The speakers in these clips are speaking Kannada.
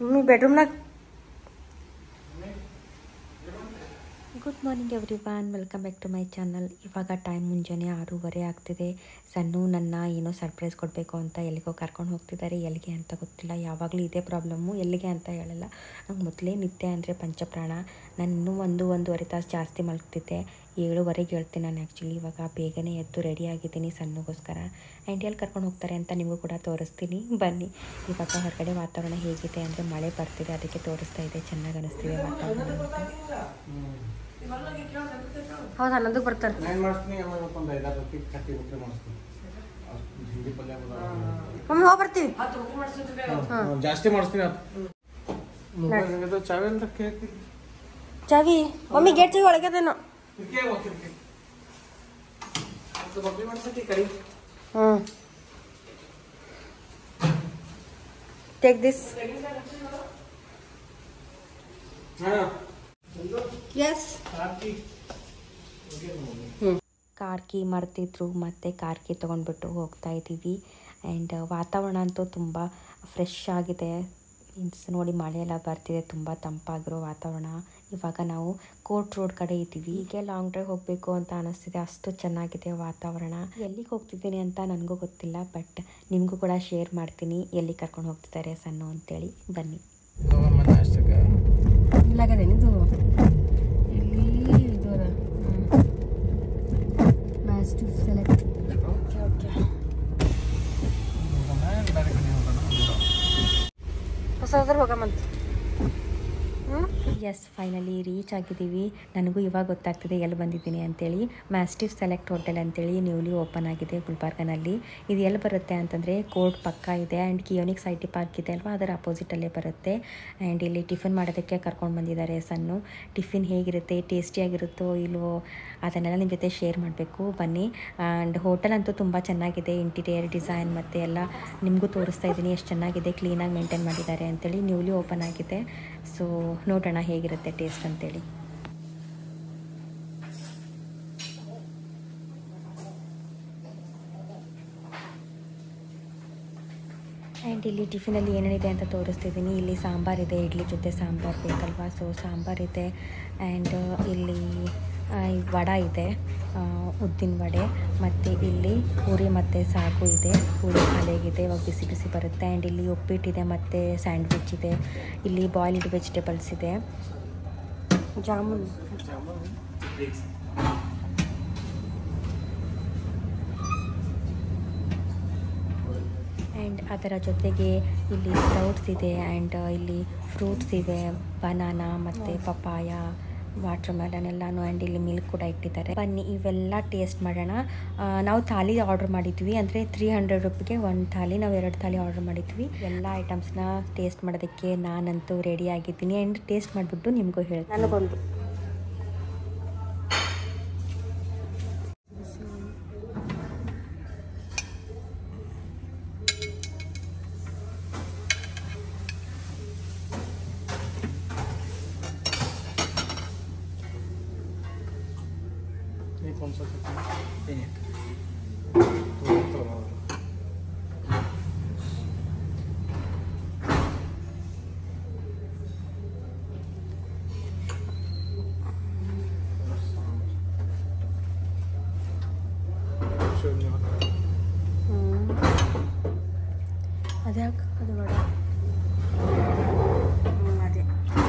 ಮಮ್ಮಿ ಬೆಡ್ರೂಮ್ನಾಗ good morning everyone welcome back to my channel ಇವಾಗ ಟೈಮ್ ಮುಂಜಾನೆ ಆರೂವರೆ ಆಗ್ತಿದೆ ಸಣ್ಣು ನನ್ನ ಏನೋ ಸರ್ಪ್ರೈಸ್ ಕೊಡಬೇಕು ಅಂತ ಎಲ್ಲಿಗೋ ಕರ್ಕೊಂಡು ಹೋಗ್ತಿದ್ದಾರೆ ಎಲ್ಲಿಗೆ ಅಂತ ಗೊತ್ತಿಲ್ಲ ಯಾವಾಗಲೂ ಇದೇ ಪ್ರಾಬ್ಲಮ್ಮು ಎಲ್ಲಿಗೆ ಅಂತ ಹೇಳಲ್ಲ ನಂಗೆ ಮೊದಲೇ ನಿದ್ದೆ ಅಂದರೆ ಪಂಚಪ್ರಾಣ ನಾನು ಇನ್ನೂ ಒಂದು ಒಂದೂವರೆ ತಾಸು ಜಾಸ್ತಿ ಮಲಗ್ತಿದ್ದೆ ಏಳುವರೆಗೆ ಹೇಳ್ತೀನಿ ನಾನು ಆ್ಯಕ್ಚುಲಿ ಇವಾಗ ಬೇಗನೆ ಎದ್ದು ರೆಡಿ ಆಗಿದ್ದೀನಿ ಸಣ್ಣಗೋಸ್ಕರ ಆ್ಯಂಡ್ ಎಲ್ಲಿ ಕರ್ಕೊಂಡು ಹೋಗ್ತಾರೆ ಅಂತ ನಿಮಗೂ ಕೂಡ ತೋರಿಸ್ತೀನಿ ಬನ್ನಿ ಇವಾಗ ಹೊರಗಡೆ ವಾತಾವರಣ ಹೇಗಿದೆ ಅಂದರೆ ಮಳೆ ಬರ್ತಿದೆ ಅದಕ್ಕೆ ತೋರಿಸ್ತಾ ಇದೆ ಚೆನ್ನಾಗಿ ಅನಿಸ್ತಿದೆ ವಾತಾವರಣ ಅಂತ ಹೌದು ಹನ್ನೊಂದಕ್ಕೆ ಬರ್ತಾರೆ ನಾನು ಮಾಡಿಸ್ತೀನಿ ಆಮೇಲೆ ಒಂದು ಐದಾರು ರೊಟ್ಟಿ ಕಟ್ಟಿ ಬಿಟ್ಟರೆ ಮಾಡಿಸ್ತೀನಿ ಅಷ್ಟು ಹಿಂಡಿ ಪಲ್ಯ ಮಮ್ಮಿ ಹೋಗಿ ಬರ್ತೀವಿ ಹ್ಮ್, ಜಾಸ್ತಿ ಮಾಡಿಸ್ತೀನಿ ಮೊಬೈಲ್ ಚಾವಿ ಅಂತ ಕೇಳ್ತಿ ಚಾವಿ ಮಮ್ಮಿ ಗೇಟ್ ಚಾವಿ ಒಳಗದೇನೋ ಬಬ್ಬಿ ಮಾಡ್ಸಕ್ಕೆ ಕರಿ ಹ್ಞೂ ಟೇಕ್ ದಿಸ್ ಹಾಂ ಎಸ್ ಕಾರ್ ಕೀ ಮರ್ತಿದ್ರು ಮತ್ತು ಕಾರ್ ಕೀ ತೊಗೊಂಡ್ಬಿಟ್ಟು ಹೋಗ್ತಾ ಇದ್ದೀವಿ ಆ್ಯಂಡ್ ವಾತಾವರಣ ಅಂತೂ ತುಂಬ ಫ್ರೆಶ್ ಆಗಿದೆ ಮೀನ್ಸ್ ನೋಡಿ ಮಳೆ ಎಲ್ಲ ಬರ್ತಿದೆ ತುಂಬ ತಂಪಾಗಿರೋ ವಾತಾವರಣ ಇವಾಗ ನಾವು ಕೋರ್ಟ್ ರೋಡ್ ಕಡೆ ಇದ್ದೀವಿ ಹೀಗೆ ಲಾಂಗ್ ಡ್ರೈವ್ ಹೋಗಬೇಕು ಅಂತ ಅನಿಸ್ತಿದೆ ಅಷ್ಟು ಚೆನ್ನಾಗಿದೆ ವಾತಾವರಣ ಎಲ್ಲಿಗೆ ಹೋಗ್ತಿದ್ದೀನಿ ಅಂತ ನನಗೂ ಗೊತ್ತಿಲ್ಲ ಬಟ್ ನಿಮಗೂ ಕೂಡ ಶೇರ್ ಮಾಡ್ತೀನಿ ಎಲ್ಲಿ ಕರ್ಕೊಂಡು ಹೋಗ್ತಿದ್ದಾರೆ ಸಣ್ಣ ಅಂತೇಳಿ ಬನ್ನಿ ಮತ್ತೆ ಅಷ್ಟಕ್ಕೆ ಇಲ್ಲಾಗದೇನಿದು ಇಲ್ಲಿ ಇದು ಅದ ಮ್ಯಾಸ್ಟಿಫ್ ಸೆಲೆಕ್ಟ್ ಓಕೆ ಓಕೆ ಬೇರೆ ಕಡೆ ಹೋಗೋಣ ಹೊಸದ್ರ ಹೋಗಮಂತ ಹ್ಞೂ ಎಸ್ ಫೈನಲಿ ರೀಚ್ ಆಗಿದ್ದೀವಿ ನನಗೂ ಇವಾಗ ಗೊತ್ತಾಗ್ತಿದೆ ಎಲ್ಲಿ ಬಂದಿದ್ದೀನಿ ಅಂತೇಳಿ ಮ್ಯಾಸ್ಟಿಫ್ ಸೆಲೆಕ್ಟ್ ಹೋಟೆಲ್ ಅಂತೇಳಿ ನ್ಯೂಲಿ ಓಪನ್ ಆಗಿದೆ ಗುಲ್ಬರ್ಗನಲ್ಲಿ ಇದು ಎಲ್ಲಿ ಬರುತ್ತೆ ಅಂತಂದರೆ ಕೋರ್ಟ್ ಪಕ್ಕ ಇದೆ and Keonics I T park ಇದೆ ಅಲ್ವಾ ಅದರ ಅಪೋಸಿಟಲ್ಲೇ ಬರುತ್ತೆ ಆ್ಯಂಡ್ ಇಲ್ಲಿ ಟಿಫಿನ್ ಮಾಡೋದಕ್ಕೆ ಕರ್ಕೊಂಡು ಬಂದಿದ್ದಾರೆ ಸನ್ನು ಟಿಫಿನ್ ಹೇಗಿರುತ್ತೆ ಟೇಸ್ಟಿಯಾಗಿರುತ್ತೋ ಇಲ್ವೋ ಅದನ್ನೆಲ್ಲ ನಿಮ್ಮ ಜೊತೆ ಶೇರ್ ಮಾಡಬೇಕು ಬನ್ನಿ ಆ್ಯಂಡ್ ಹೋಟೆಲ್ ಅಂತೂ ತುಂಬ ಚೆನ್ನಾಗಿದೆ ಇಂಟೀರಿಯರ್ ಡಿಸೈನ್ ಮತ್ತು ಎಲ್ಲ ನಿಮಗೂ ತೋರಿಸ್ತಾ ಇದ್ದೀನಿ ಎಷ್ಟು ಚೆನ್ನಾಗಿದೆ ಕ್ಲೀನಾಗಿ ಮೇಂಟೈನ್ ಮಾಡಿದ್ದಾರೆ ಅಂತೇಳಿ ನ್ಯೂಲಿ ಓಪನ್ ಆಗಿದೆ ಸೊ ನೋಡೋಣ ಹೇಗಿರುತ್ತೆ ಟೇಸ್ಟ್ ಅಂತೇಳಿ ಆ್ಯಂಡ್ ಇಲ್ಲಿ ಟಿಫಿನಲ್ಲಿ ಏನೇನಿದೆ ಅಂತ ತೋರಿಸ್ತಿದ್ದೀನಿ ಇಲ್ಲಿ ಸಾಂಬಾರಿದೆ ಇಡ್ಲಿ ಜೊತೆ ಸಾಂಬಾರು ಬೇಕಲ್ವಾ ಸೊ ಸಾಂಬಾರಿದೆ ಆ್ಯಂಡ್ ಇಲ್ಲಿ ಆ, ಈ ವಡ ಇದೆ ಆ, ಉದ್ದಿನ ವಡೆ ಮತ್ತು ಇಲ್ಲಿ ಪೂರಿ ಮತ್ತು ಸಾಗು ಇದೆ ಪೂರಿ ಖಾಲಿಯಾಗಿದೆ ಇವಾಗ ಬಿಸಿ ಬಿಸಿ ಬರುತ್ತೆ ಆ್ಯಂಡ್ ಇಲ್ಲಿ ಉಪ್ಪಿಟ್ಟಿದೆ ಮತ್ತು ಸ್ಯಾಂಡ್ವಿಚ್ ಇದೆ ಇಲ್ಲಿ ಬಾಯ್ಲ್ಡ್ ವೆಜಿಟೇಬಲ್ಸ್ ಇದೆ ಜಾಮೂನ್ ಆ್ಯಂಡ್ ಅದರ ಜೊತೆಗೆ ಇಲ್ಲಿ ಸ್ಪ್ರೌಟ್ಸ್ ಇದೆ ಆ್ಯಂಡ್ ಇಲ್ಲಿ ಫ್ರೂಟ್ಸ್ ಇವೆ ಬನಾನಾ ಮತ್ತು ಪಪಾಯ ವಾಟರ್ ಮೆಲನ್ ಎಲ್ಲಾನು ಆ್ಯಂಡ್ ಇಲ್ಲಿ ಮಿಲ್ಕ್ ಕೂಡ ಇಟ್ಟಿದ್ದಾರೆ ಬನ್ನಿ ಇವೆಲ್ಲ ಟೇಸ್ಟ್ ಮಾಡೋಣ ಆ, ನಾವು ಥಾಲಿ ಆರ್ಡರ್ ಮಾಡಿದ್ವಿ ಅಂದರೆ ತ್ರೀ ಹಂಡ್ರೆಡ್ ರುಪಿಗೆ ಒಂದು ಥಾಲಿ ನಾವು ಎರಡು ಥಾಲಿ ಆರ್ಡರ್ ಮಾಡಿದ್ವಿ ಎಲ್ಲ ಐಟಮ್ಸ್ನ ಟೇಸ್ಟ್ ಮಾಡೋದಕ್ಕೆ ನಾನಂತೂ ರೆಡಿ ಆಗಿದ್ದೀನಿ ಆ್ಯಂಡ್ ಟೇಸ್ಟ್ ಮಾಡಿಬಿಟ್ಟು ನಿಮಗೂ ಹೇಳ್ತೀನಿ ನನಗೊಂದು ये कौन सा चटनी ये तो तो ಹ್ಞೂ ಅದ್ಯಾಕೆ ಅದು ಬೇಡ ಹ್ಞೂ ಅದೇ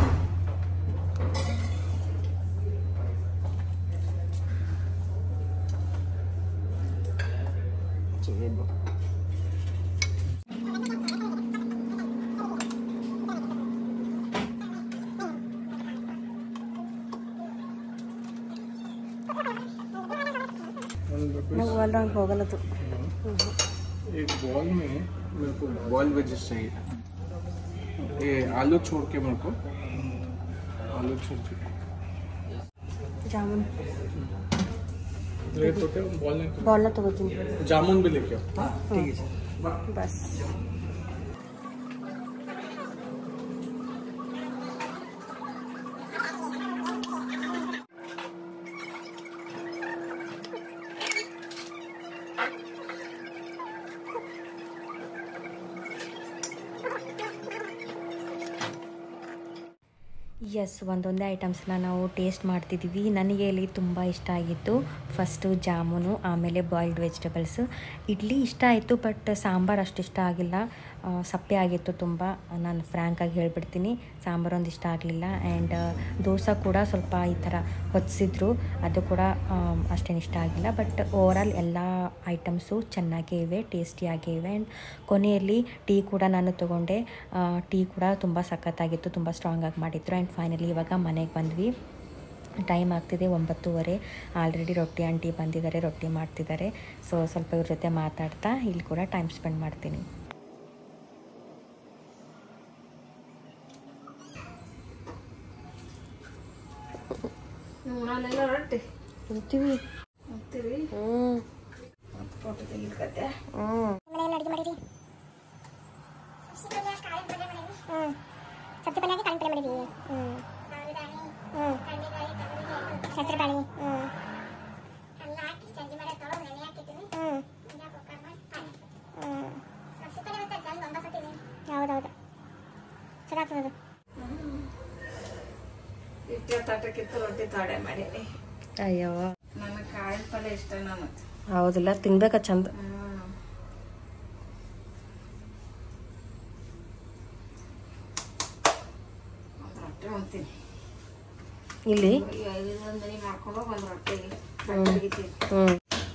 ನಾವು ಅಲ್ಲಂಗೆ ಹೋಗಲ್ಲದು एक बॉल में मेरे को बॉयल वेजेस चाहिए ये आलू छोड़ के मेरे को आलू छोड़ के ಜಾಮೂನ್ रेट होते बॉल नहीं ಬಾಲ್ನ ತಗೋತೀನಿ जामुन भी लेके आओ ठीक है सर ಬಸ್ ಎಸ್ ಒಂದೊಂದೇ ಐಟಮ್ಸ್ನ ನಾವು ಟೇಸ್ಟ್ ಮಾಡ್ತಿದ್ದೀವಿ ನನಗೆ ಇಲ್ಲಿ ತುಂಬ ಇಷ್ಟ ಆಗಿತ್ತು ಫಸ್ಟು ಜಾಮೂನು ಆಮೇಲೆ ಬಾಯ್ಲ್ಡ್ ವೆಜಿಟೇಬಲ್ಸು ಇಡ್ಲಿ ಇಷ್ಟ ಆಯಿತು ಬಟ್ ಸಾಂಬಾರು ಅಷ್ಟು ಇಷ್ಟ ಆಗಿಲ್ಲ ಆ, ಸಪ್ಪೆ ಆಗಿತ್ತು ತುಂಬ ನಾನು ಫ್ರ್ಯಾಂಕಾಗಿ ಹೇಳ್ಬಿಡ್ತೀನಿ ಸಾಂಬಾರು ಒಂದು ಇಷ್ಟ ಆಗಲಿಲ್ಲ ಆ್ಯಂಡ್ ದೋಸೆ ಕೂಡ ಸ್ವಲ್ಪ ಈ ಥರ ಹೊತ್ತಿಸಿದ್ರು ಅದು ಕೂಡ ಅಷ್ಟೇನು ಇಷ್ಟ ಆಗಿಲ್ಲ ಬಟ್ ಓವರಾಲ್ ಎಲ್ಲ ಐಟಮ್ಸು ಚೆನ್ನಾಗೇ ಇವೆ ಟೇಸ್ಟಿಯಾಗೇ ಇವೆ ಆ್ಯಂಡ್ ಕೊನೆಯಲ್ಲಿ ಟೀ ಕೂಡ ನಾನು ತೊಗೊಂಡೆ ಟೀ ಕೂಡ ತುಂಬ ಸಖತ್ತಾಗಿತ್ತು ತುಂಬ ಸ್ಟ್ರಾಂಗಾಗಿ ಮಾಡಿದ್ರು ಆ್ಯಂಡ್ ಫೈನಲಿ ಇವಾಗ ಮನೆಗೆ ಬಂದ್ವಿ ಟೈಮ್ ಆಗ್ತಿದೆ ಒಂಬತ್ತುವರೆ ಆಲ್ರೆಡಿ ರೊಟ್ಟಿ ಆಂಟಿ ಬಂದಿದ್ದಾರೆ ರೊಟ್ಟಿ ಮಾಡ್ತಿದ್ದಾರೆ ಸೊ ಸ್ವಲ್ಪ ಇವ್ರ ಜೊತೆ ಮಾತಾಡ್ತಾ ಇಲ್ಲಿ ಕೂಡ ಟೈಮ್ ಸ್ಪೆಂಡ್ ಮಾಡ್ತೀನಿ ಉಣಲೆಲ್ಲ ರೊಟ್ಟಿ ಅಂತೀವಿ ಅಂತೀವಿ ಹ್ಞೂ ಫೋಟೋ ತೆಗಿಕತ್ತೆ ಹ್ಞೂ ಸಬ್ಜಿ ಪಲ್ಯಕ್ಕೆ ಕಾಳಿನ ಪಲ್ಯ ಮಾಡಿದ್ವಿ ಹ್ಞೂ ಹ್ಞೂ ಹೆಸರು ಬಾಳಿ ಹ್ಞೂ ಹೌದೌದು ಚಲೋ ಆಗ್ತದೆ ಅದು ಇಟ್ಟೆ ತಟಕ್ಕಿತ್ತು ರೊಟ್ಟಿ ತಾಡೆ ಮಾಡೀನಿ ಅಯ್ಯೋ ನನಗೆ ಕಾಳಿನ ಪಲ್ಯ ಇಷ್ಟ ನಾನು ಹೌದಿಲ್ಲ ತಿನ್ಬೇಕ ಚಂದ ಒಂದು ರೊಟ್ಟಿ ಉಣ್ತೀನಿ ಇಲ್ಲಿ ಈ ಐದು ಮನೆ ಮಾಡ್ಕೊಂಡು ಒಂದು ರೊಟ್ಟಿ ತೆಗಿತೀನಿ ಹ್ಞೂ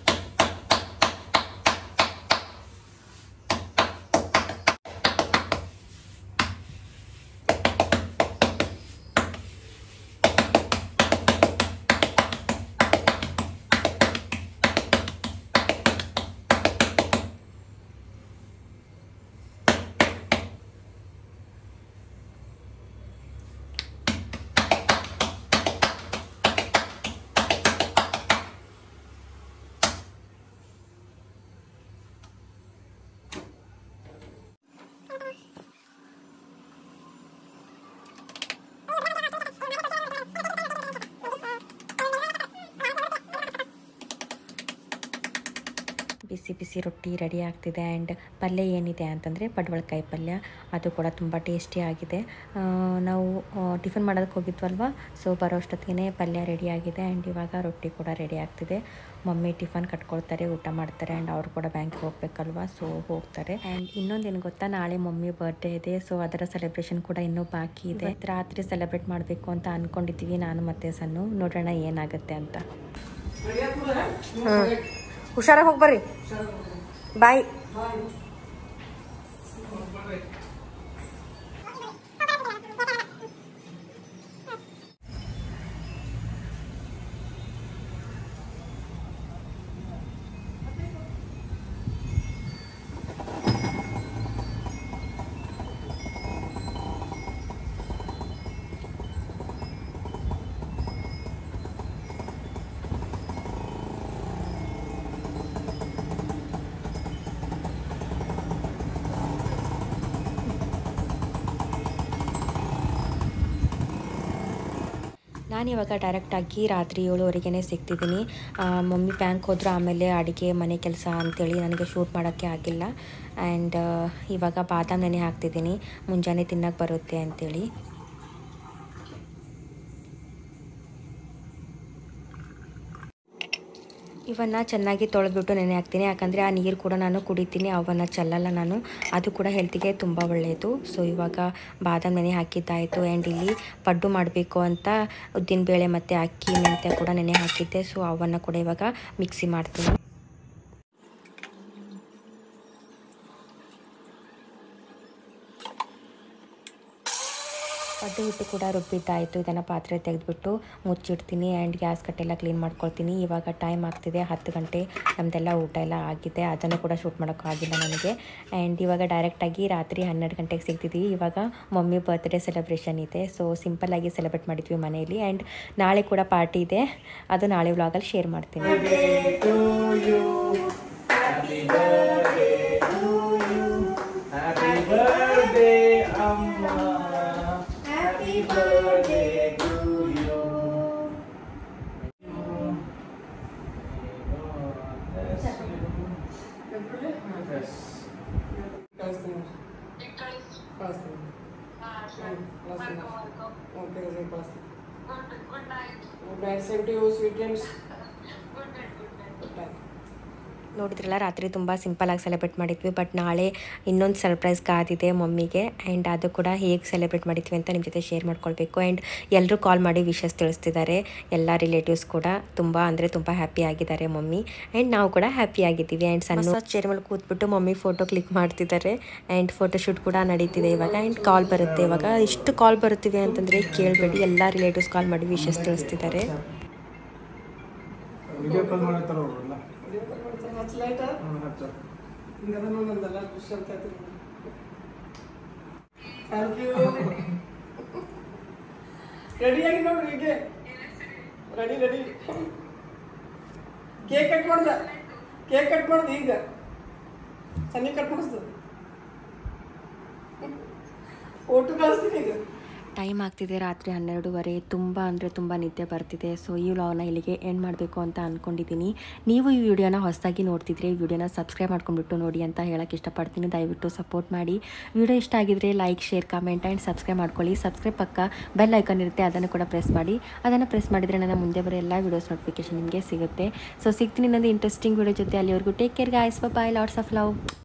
ಬಿಸಿ ಬಿಸಿ ರೊಟ್ಟಿ ರೆಡಿ ಆಗ್ತಿದೆ ಆ್ಯಂಡ್ ಪಲ್ಯ ಏನಿದೆ ಅಂತಂದರೆ ಪಡವಲಕಾಯಿ ಪಲ್ಯ ಅದು ಕೂಡ ತುಂಬ ಟೇಸ್ಟಿ ಆಗಿದೆ ಆ, ನಾವು ಟಿಫನ್ ಮಾಡೋದಕ್ಕೆ ಹೋಗಿದ್ವಲ್ವ ಸೊ ಬರೋ ಅಷ್ಟೊತ್ತಿಗೆ ಪಲ್ಯ ರೆಡಿ ಆಗಿದೆ ಆ್ಯಂಡ್ ಇವಾಗ ರೊಟ್ಟಿ ಕೂಡ ರೆಡಿ ಆಗ್ತಿದೆ ಮಮ್ಮಿ ಟಿಫನ್ ಕಟ್ಕೊಳ್ತಾರೆ ಊಟ ಮಾಡ್ತಾರೆ ಆ್ಯಂಡ್ ಅವರು ಕೂಡ ಬ್ಯಾಂಕ್ಗೆ ಹೋಗ್ಬೇಕಲ್ವ ಸೊ ಹೋಗ್ತಾರೆ ಆ್ಯಂಡ್ ಇನ್ನೊಂದೇನು ಗೊತ್ತಾ ನಾಳೆ ಮಮ್ಮಿ ಬರ್ಡೇ ಇದೆ ಸೊ ಅದರ ಸೆಲೆಬ್ರೇಷನ್ ಕೂಡ ಇನ್ನೂ ಬಾಕಿ ಇದೆ ಇವತ್ತು ರಾತ್ರಿ ಸೆಲೆಬ್ರೇಟ್ ಮಾಡಬೇಕು ಅಂತ ಅಂದ್ಕೊಂಡಿದ್ದೀವಿ ನಾನು ಮತ್ತೆ ಸಣ್ಣ ನೋಡೋಣ ಏನಾಗುತ್ತೆ ಅಂತ ಹ್ಞೂ ಹುಷಾರಾಗಿ ಹೋಗಿ ಬರ್ರಿ ಬಾಯ್ ನಾನು ಇವಾಗ ಡೈರೆಕ್ಟಾಗಿ ರಾತ್ರಿ ಏಳುವರೆಗೆ ಸಿಗ್ತಿದ್ದೀನಿ ಆ, ಮಮ್ಮಿ ಬ್ಯಾಂಕ್ ಹೋದ್ರು ಆಮೇಲೆ ಅಡುಗೆ ಮನೆ ಕೆಲಸ ಅಂತೇಳಿ ನನಗೆ ಶೂಟ್ ಮಾಡೋಕ್ಕೆ ಆಗಿಲ್ಲ ಆ್ಯಂಡ್ ಇವಾಗ ಬಾದಾಮ್ ನೆನೆ ಹಾಕ್ತಿದ್ದೀನಿ ಮುಂಜಾನೆ ತಿನ್ನಕ್ಕೆ ಬರುತ್ತೆ ಅಂತೇಳಿ ಇವನ್ನು ಚೆನ್ನಾಗಿ ತೊಳೆದ್ಬಿಟ್ಟು ನೆನೆ ಹಾಕ್ತೀನಿ ಯಾಕಂದರೆ ಆ ನೀರು ಕೂಡ ನಾನು ಕುಡಿತೀನಿ ಅವನ್ನು ಚೆಲ್ಲಲ್ಲ ನಾನು ಅದು ಕೂಡ ಹೆಲ್ತಿಗೆ ತುಂಬ ಒಳ್ಳೆಯದು ಸೊ ಇವಾಗ ಬಾದಾಮ್ ನೆನೆ ಹಾಕಿದ್ದಾಯಿತು ಆ್ಯಂಡ್ ಇಲ್ಲಿ ಪಡ್ಡು ಮಾಡಬೇಕು ಅಂತ ಉದ್ದಿನಬೇಳೆ ಮತ್ತು ಅಕ್ಕಿ ಮೆಂತ್ಯ ಕೂಡ ನೆನೆ ಹಾಕಿದ್ದೆ ಸೊ ಅವನ್ನು ಕೂಡ ಇವಾಗ ಮಿಕ್ಸಿ ಮಾಡ್ತೀನಿ ಪಡ್ಡು ಹಿಟ್ಟು ಕೂಡ ರುಬ್ಬಿದ್ದಾಯಿತು ಇದನ್ನು ಪಾತ್ರೆ ತೆಗೆದುಬಿಟ್ಟು ಮುಚ್ಚಿಡ್ತೀನಿ ಆ್ಯಂಡ್ ಗ್ಯಾಸ್ ಕಟ್ಟೆಲ್ಲ ಕ್ಲೀನ್ ಮಾಡ್ಕೊಳ್ತೀನಿ ಇವಾಗ ಟೈಮ್ ಆಗ್ತಿದೆ ಹತ್ತು ಗಂಟೆ ನಮ್ಮದೆಲ್ಲ ಊಟ ಎಲ್ಲ ಆಗಿದೆ ಅದನ್ನು ಕೂಡ ಶೂಟ್ ಮಾಡೋಕ್ಕಾಗಿಲ್ಲ ನನಗೆ ಆ್ಯಂಡ್ ಇವಾಗ ಡೈರೆಕ್ಟಾಗಿ ರಾತ್ರಿ ಹನ್ನೆರಡು ಗಂಟೆಗೆ ಸಿಗ್ತಿದ್ದೀವಿ ಇವಾಗ ಮಮ್ಮಿ ಬರ್ತ್ಡೇ ಸೆಲೆಬ್ರೇಷನ್ ಇದೆ ಸೊ ಸಿಂಪಲ್ಲಾಗಿ ಸೆಲೆಬ್ರೇಟ್ ಮಾಡಿದ್ವಿ ಮನೆಯಲ್ಲಿ ಆ್ಯಂಡ್ ನಾಳೆ ಕೂಡ ಪಾರ್ಟಿ ಇದೆ ಅದು ನಾಳೆ ವ್ಲಾಗಲ್ಲಿ ಶೇರ್ ಮಾಡ್ತೀನಿ Happy birthday, Amma. Happy birthday to you. Yes. Customer. Customer. Okay, okay. पास good night same to you sweet dreams good night ನೋಡಿದ್ರಲ್ಲ ರಾತ್ರಿ ತುಂಬ ಸಿಂಪಲಾಗಿ ಸೆಲೆಬ್ರೇಟ್ ಮಾಡಿದ್ವಿ ಬಟ್ ನಾಳೆ ಇನ್ನೊಂದು ಸರ್ಪ್ರೈಸ್ ಕಾದಿದೆ ಮಮ್ಮಿಗೆ ಆ್ಯಂಡ್ ಅದು ಕೂಡ ಹೇಗೆ ಸೆಲೆಬ್ರೇಟ್ ಮಾಡಿದ್ವಿ ಅಂತ ನಿಮ್ಮ ಜೊತೆ ಶೇರ್ ಮಾಡ್ಕೊಳ್ಬೇಕು ಆ್ಯಂಡ್ ಎಲ್ಲರೂ ಕಾಲ್ ಮಾಡಿ ವಿಶಸ್ ತಿಳಿಸ್ತಿದ್ದಾರೆ ಎಲ್ಲ ರಿಲೇಟಿವ್ಸ್ ಕೂಡ ತುಂಬ ಅಂದರೆ ತುಂಬ ಹ್ಯಾಪಿ ಆಗಿದ್ದಾರೆ ಮಮ್ಮಿ ಆ್ಯಂಡ್ ನಾವು ಕೂಡ ಹ್ಯಾಪಿ ಆಗಿದ್ದೀವಿ ಆ್ಯಂಡ್ ಸಣ್ಣ ಚೇರ್ ಮೇಲೆ ಕೂತ್ಬಿಟ್ಟು ಮಮ್ಮಿ ಫೋಟೋ ಕ್ಲಿಕ್ ಮಾಡ್ತಿದ್ದಾರೆ ಆ್ಯಂಡ್ ಫೋಟೋಶೂಟ್ ಕೂಡ ನಡೀತಿದೆ ಇವಾಗ ಆ್ಯಂಡ್ ಕಾಲ್ ಬರುತ್ತೆ ಇವಾಗ ಇಷ್ಟು ಕಾಲ್ ಬರುತ್ತಿವೆ ಅಂತಂದರೆ ಕೇಳಬೇಡಿ ಎಲ್ಲ ರಿಲೇಟಿವ್ಸ್ ಕಾಲ್ ಮಾಡಿ ವಿಶಸ್ ತಿಳಿಸ್ತಿದ್ದಾರೆ ವಿಡಿಯೋ ಕಾಲ್ ಮಾಡತ್ತಾರ ಅವ್ರಲ್ಲ ಹಚ್ಚ ಲೈಟ್ ಹ್ಞೂ ಹಚ್ಚ ಹಿಂಗದ ನಂದಲ್ಲ ಖುಷಿ ಅಂತ ಥ್ಯಾಂಕ್ ಯು ರೆಡಿ ಆಗಿ ನೋಡ್ರಿ ಹೀಗೆ ರೆಡಿ ರೆಡಿ ಕೇಕ್ ಕಟ್ ಮಾಡ್ದ ಕೇಕ್ ಕಟ್ ಮಾಡ್ದು ಈಗ ಸನ್ನಿ ಕಟ್ ಮಾಡಿಸ್ದು ಓಟು ಕಳಿಸ್ತೀನಿ ಈಗ ಟೈಮ್ ಆಗ್ತಿದೆ ರಾತ್ರಿ ಹನ್ನೆರಡೂವರೆ ತುಂಬ ಅಂದರೆ ತುಂಬ ನಿದ್ದೆ ಬರ್ತಿದೆ ಸೊ ಈ ವ್ಲಾಗ್ನ ಇಲ್ಲಿಗೆ ಎಂಡ್ ಮಾಡಬೇಕು ಅಂತ ಅಂದ್ಕೊಂಡಿದ್ದೀನಿ ನೀವು ಈ ವಿಡಿಯೋನ ಹೊಸದಾಗಿ ನೋಡ್ತಿದ್ರೆ ಈ ವಿಡಿಯೋನ ಸಬ್ಸ್ಕ್ರೈಬ್ ಮಾಡ್ಕೊಂಡ್ಬಿಟ್ಟು ನೋಡಿ ಅಂತ ಹೇಳಕ್ಕೆ ಇಷ್ಟಪಡ್ತೀನಿ ದಯವಿಟ್ಟು ಸಪೋರ್ಟ್ ಮಾಡಿ ವಿಡಿಯೋ ಇಷ್ಟ ಆಗಿದ್ರೆ like share comment and subscribe ಮಾಡ್ಕೊಳ್ಳಿ ಸಬ್ಸ್ಕ್ರೈಬ್ ಪಕ್ಕ ಬೆಲ್ ಐಕಾನ್ ಇರುತ್ತೆ ಅದನ್ನು ಕೂಡ ಪ್ರೆಸ್ ಮಾಡಿ ಅದನ್ನು ಪ್ರೆಸ್ ಮಾಡಿದರೆ ನನ್ನ ಮುಂದೆ ಬರೋ ಎಲ್ಲ ವೀಡಿಯೋಸ್ ನೋಟಿಫಿಕೇಶನ್ ನಿಮಗೆ ಸಿಗುತ್ತೆ ಸೊ ಸಿಗ್ತೀನಿ ಇನ್ನೊಂದು ಇಂಟ್ರೆಸ್ಟಿಂಗ್ ವಿಡಿಯೋ ಜೊತೆ ಅಲ್ಲಿವರೆಗೂ take care guys bye lots of love